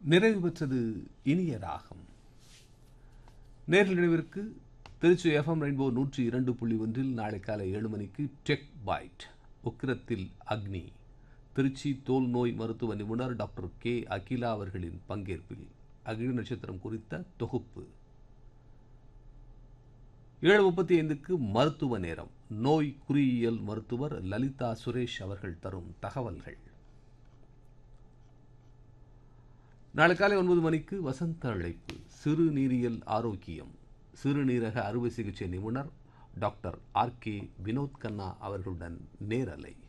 நிறைவு பெற்றது இனிய ராகம் நேரில் நினைவிற்கு திருச்சி எஃப்எம் ரெயின்போ நூற்றி இரண்டு புள்ளி ஒன்றில் நாளை காலை ஏழு மணிக்கு டெக் பைட் உக்கிரத்தில் அக்னி திருச்சி தோல் நோய் மருத்துவ நிபுணர் டாக்டர் கே அகிலா அவர்களின் பங்கேற்பில் அக்னி நட்சத்திரம் குறித்த தொகுப்பு ஏழு முப்பத்தி ஐந்துக்கு மருத்துவ நேரம் நோய் குறியியல் மருத்துவர் லலிதா சுரேஷ் அவர்கள் தரும் தகவல்கள் நாளை காலை ஒன்பது மணிக்கு வசந்த அழைப்பு சிறுநீரியல் ஆரோக்கியம் சிறுநீரக அறுவை சிகிச்சை நிபுணர் doctor R K Vinod Kanna அவர்களுடன் நேரலை